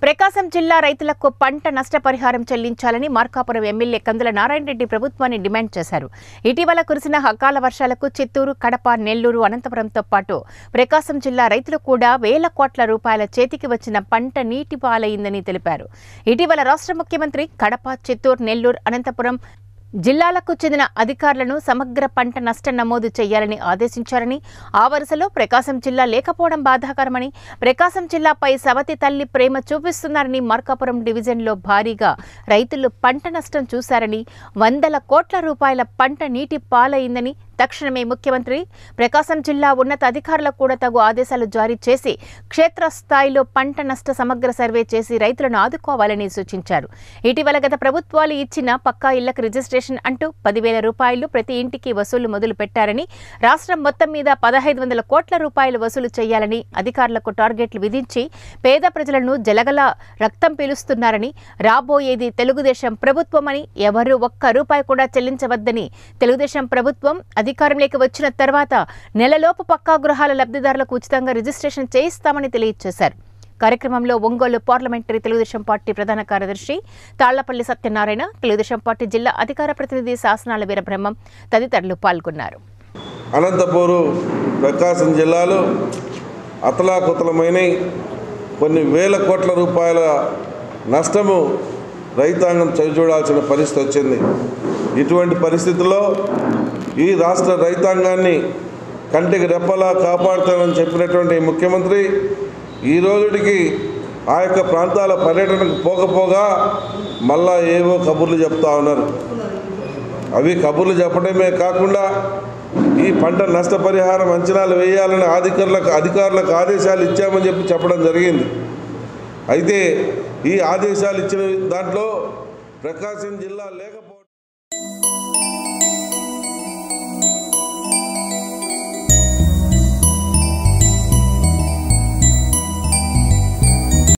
ప్రకాశం జిల్లా రైతులకు పంట నష్టపరిహారం చెల్లించాలని మార్కాపురం ఎమ్మెల్యే కందుల నారాయణ రెడ్డి ప్రభుత్వాన్ని డిమాండ్ చేశారు ఇటీవల కురిసిన అకాల వర్షాలకు చిత్తూరు కడప నెల్లూరు అనంతపురంతో పాటు ప్రకాశం జిల్లా రైతులు కూడా వేల కోట్ల రూపాయల చేతికి వచ్చిన పంట నీటి పాలైందని తెలిపారు ఇటీవల రాష్ట్ర ముఖ్యమంత్రి కడప చిత్తూరు నెల్లూరు అనంతపురం జిల్లాలకు చెందిన అధికారులను సమగ్ర పంట నష్ట నమోదు చేయాలని ఆదేశించారని ఆ వరుసలో ప్రకాశం జిల్లా లేకపోవడం బాధాకరమని ప్రకాశం జిల్లాపై సవతి తల్లి ప్రేమ చూపిస్తున్నారని మార్కాపురం డివిజన్లో భారీగా రైతులు పంట నష్టం చూశారని వందల కోట్ల రూపాయల పంట నీటి పాలైందని తక్షణమే ముఖ్యమంత్రి ప్రకాశం జిల్లా ఉన్నత అధికారులకు కూడా తగు ఆదేశాలు జారీ చేసి క్షేత్రస్థాయిలో పంట నష్ట సమగ్ర సర్వే చేసి రైతులను ఆదుకోవాలని సూచించారు ఇటీవల గత ప్రభుత్వాలు ఇచ్చిన పక్కా ఇళ్లకు రిజిస్ట్రేషన్ అంటూ పదివేల రూపాయలు ప్రతి ఇంటికి వసూలు మొదలు పెట్టారని రాష్ట్రం మొత్తం మీద పదహైదు వందల కోట్ల రూపాయలు వసూలు చేయాలని అధికారులకు టార్గెట్లు విధించి పేద ప్రజలను జలగల రక్తం పీలుస్తున్నారని రాబోయేది తెలుగుదేశం ప్రభుత్వమని ఎవరూ ఒక్క రూపాయి కూడా చెల్లించవద్దని తెలుగుదేశం ప్రభుత్వం అధికారంలోకి వచ్చిన తర్వాత నెలలోపు పక్కా గృహాల లబ్ధిదారులకు ఉచితంగా రిజిస్ట్రేషన్ చేయిస్తామని తెలియజేశారు కార్యక్రమంలో ఒంగోలు పార్లమెంటరీ తెలుగుదేశం పార్టీ ప్రధాన కార్యదర్శి తాళ్లపల్లి సత్యనారాయణ తెలుగుదేశం పార్టీ జిల్లా అధికార ప్రతినిధి శాసనాల వీరబ్రహ్మం తదితరులు పాల్గొన్నారు అనంతపూరు ప్రకాశం జిల్లాలో అతలాకుతలమైన కొన్ని వేల కోట్ల రూపాయల నష్టము రైతాంగం చవిచూడాల్సిన పరిస్థితి వచ్చింది ఇటువంటి పరిస్థితుల్లో ఈ రాష్ట్ర రైతాంగాన్ని కంటికి రెప్పలా కాపాడుతానని చెప్పినటువంటి ముఖ్యమంత్రి ఈ రోజుటికి ఆ యొక్క ప్రాంతాల పర్యటనకు పోకపోగా మళ్ళా ఏవో కబుర్లు చెప్తా ఉన్నారు అవి కబుర్లు చెప్పడమే కాకుండా ఈ పంట నష్టపరిహారం అంచనాలు వేయాలని అధికారులకు అధికారులకు ఆదేశాలు ఇచ్చామని చెప్పి చెప్పడం జరిగింది అయితే ఈ ఆదేశాలు ఇచ్చిన దాంట్లో ప్రకాశం జిల్లా లేకపోవడం